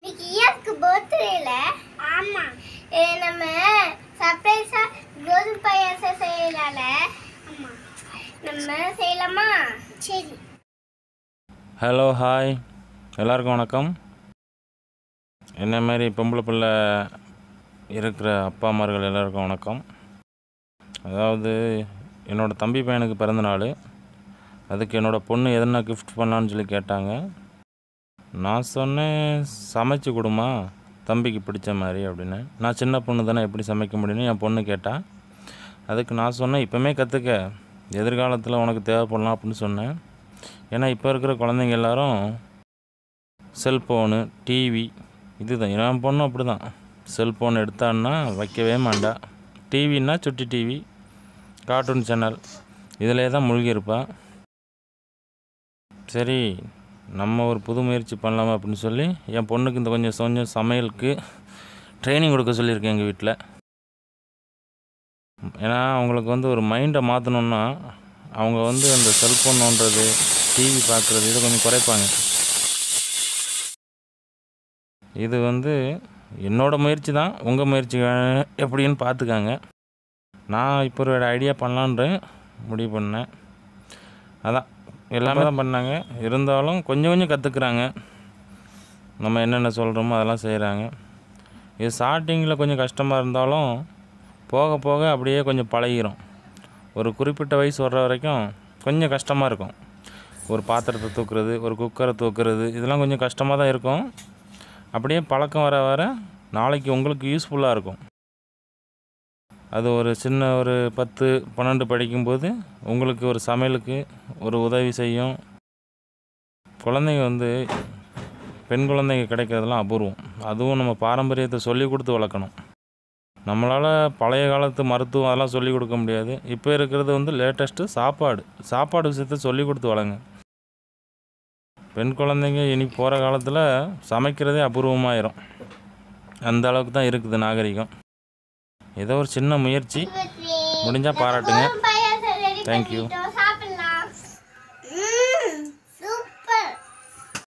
இன்னைக்கு ஈயாக்கு பர்த்டேல ஆமா நம்ம சர்ப்ரைஸா கோதுமை பாயாசம் செய்யலால ஆமா நம்ம செய்யலாமா சரி ஹலோ ஹாய் எல்லாருக்கும் வணக்கம் என்ன மாதிரி பொம்பளை பிள்ளை இருக்கிற அப்பா அம்மார்கள் எல்லாருக்கும் வணக்கம் அதாவது என்னோடய தம்பி பையனுக்கு பிறந்த நாள் அதுக்கு என்னோடய பொண்ணு எதனா கிஃப்ட் பண்ணலான்னு சொல்லி கேட்டாங்க நான் சொன்னேன் சமைச்சு கொடுமா தம்பிக்கு பிடிச்ச மாதிரி அப்படின்னு நான் சின்ன பொண்ணு தானே எப்படி சமைக்க முடியும்னு என் பொண்ணு கேட்டா அதுக்கு நான் சொன்னேன் இப்போமே கற்றுக்க எதிர்காலத்தில் உனக்கு தேவைப்படலாம் அப்படின்னு சொன்னேன் ஏன்னா இப்போ இருக்கிற குழந்தைங்க எல்லாரும் செல்ஃபோனு டிவி இதுதான் என் பொண்ணும் அப்படி தான் செல்ஃபோன் எடுத்தான்னா வைக்கவே மாட்டா டிவின்னா சுட்டி டிவி கார்ட்டூன் சேனல் இதிலே தான் மூழ்கி இருப்பா சரி நம்ம ஒரு புது முயற்சி பண்ணலாமா அப்படின்னு சொல்லி என் பொண்ணுக்கு இந்த கொஞ்சம் கொஞ்சம் சமையலுக்கு ட்ரைனிங் கொடுக்க சொல்லியிருக்கேன் எங்கள் வீட்டில் ஏன்னா அவங்களுக்கு வந்து ஒரு மைண்டை மாற்றணுன்னா அவங்க வந்து அந்த செல்ஃபோன் நோண்டுறது டிவி பார்க்குறது இதை கொஞ்சம் குறைப்பாங்க இது வந்து என்னோட முயற்சி தான் உங்கள் முயற்சி வே- எப்படின்னு பார்த்துக்காங்க நான் இப்போ ஒரு ஐடியா பண்ணலான்ற முடிவு பண்ணேன் அதான் எல்லாமே தான் பண்ணாங்க இருந்தாலும் கொஞ்சம் கொஞ்சம் கற்றுக்குறாங்க நம்ம என்னென்ன சொல்கிறோமோ அதெல்லாம் செய்கிறாங்க இது ஸ்டார்டிங்கில் கொஞ்சம் கஷ்டமாக இருந்தாலும் போக போக அப்படியே கொஞ்சம் பழகிரும் ஒரு குறிப்பிட்ட வயசு வர்ற வரைக்கும் கொஞ்சம் கஷ்டமாக இருக்கும் ஒரு பாத்திரத்தை தூக்குறது ஒரு குக்கரை தூக்குறது இதெல்லாம் கொஞ்சம் கஷ்டமாக தான் இருக்கும் அப்படியே பழக்கம் வர வர நாளைக்கு உங்களுக்கு யூஸ்ஃபுல்லாக இருக்கும் அது ஒரு சின்ன ஒரு பத்து பன்னெண்டு படிக்கும்போது உங்களுக்கு ஒரு சமையலுக்கு ஒரு உதவி செய்யும் குழந்தைங்க வந்து பெண் குழந்தைங்க கிடைக்கிறதெல்லாம் அபூர்வம் அதுவும் நம்ம பாரம்பரியத்தை சொல்லி கொடுத்து வளர்க்கணும் நம்மளால் பழைய காலத்து மருத்துவம் அதெல்லாம் சொல்லிக் கொடுக்க முடியாது இப்போ இருக்கிறது வந்து லேட்டஸ்ட்டு சாப்பாடு சாப்பாடு விஷயத்த சொல்லி கொடுத்து வளங்க பெண் குழந்தைங்க இனி போகிற காலத்தில் சமைக்கிறதே அபூர்வமாயிரும் அந்த அளவுக்கு தான் இருக்குது நாகரிகம் ஏதோ ஒரு சின்ன முயற்சி முடிஞ்சால் பாராட்டுங்க கோதுமை பாயாசம் ரெடி Thank you. பண்ணிட்டோம்